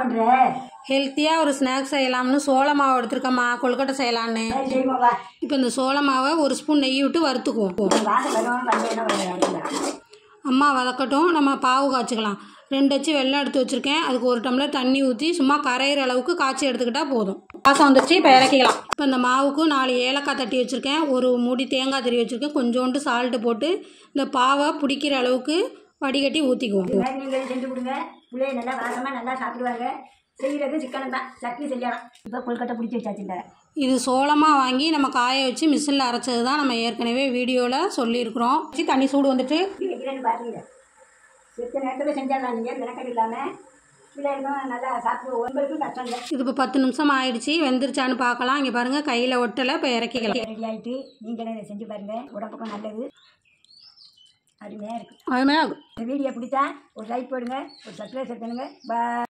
பண்ணுற ஹெல்த்தியாக ஒரு ஸ்நாக்ஸ் செய்யலாம்னு சோள மாவு எடுத்துருக்கம்மா கொழுக்கட்டை செய்யலான்னு செய்வோம் வா இப்போ இந்த சோள மாவை ஒரு ஸ்பூன் நெய் விட்டு வறுத்துக்குவோம் வாசல் வருவோம் வந்து என்ன பண்ணுறேன் அம்மா வதக்கட்டும் நம்ம பாவு காய்ச்சிக்கலாம் ரெண்டு அச்சு வெள்ளம் எடுத்து வச்சுருக்கேன் அதுக்கு ஒரு டம்ளர் தண்ணி ஊற்றி சும்மா கரையிற அளவுக்கு காய்ச்சி எடுத்துக்கிட்டா போதும் பாசம் வந்துருச்சு இப்போ இறக்கிக்கலாம் இப்போ இந்த மாவுக்கு நாலு ஏலக்காய் தட்டி வச்சுருக்கேன் ஒரு மூடி தேங்காய் தட்டி வச்சுருக்கேன் கொஞ்சோண்டு சால்ட்டு போட்டு இந்த பாவை பிடிக்கிற அளவுக்கு வடிகட்டி ஊற்றிக்குவோம் இது மாதிரி நீங்களும் செஞ்சு கொடுங்க பிள்ளைய நல்லா வாசமாக நல்லா சாப்பிடுவாங்க செய்கிறது சிக்கனம் தான் சட்னி செய்யலாம் இப்போ கொழுக்கட்டை பிடிச்சி வச்சாச்சுங்க இது சோளமாக வாங்கி நம்ம காய வச்சு மிஷினில் அரைச்சது தான் நம்ம ஏற்கனவே வீடியோவில் சொல்லியிருக்கிறோம் வச்சு தண்ணி சூடு வந்துட்டு எப்படி வைக்கிறேன்னு பாருங்க எத்தனை நேரத்தில் செஞ்சிடலாம் நீங்கள் மெனக்கடு இல்லாமல் பிள்ளைகளுக்கும் நல்லா சாப்பிடு உங்களுக்கும் கஷ்டம் இல்லை இது இப்போ பத்து நிமிஷம் ஆயிடுச்சு வெந்துருச்சான்னு பார்க்கலாம் இங்கே பாருங்கள் கையில் ஒட்டலை இப்போ இறக்கிக்கலாம் ரெடி ஆகிட்டு நீங்களே இதை செஞ்சு பாருங்கள் உடம்புக்கும் நல்லது அருமையாக இருக்குது அதுமாதிரி இந்த வீடியோ பிடிச்சா ஒரு லைக் போடுங்க ஒரு சப்ஸ்கிரைப் பண்ணுங்க பா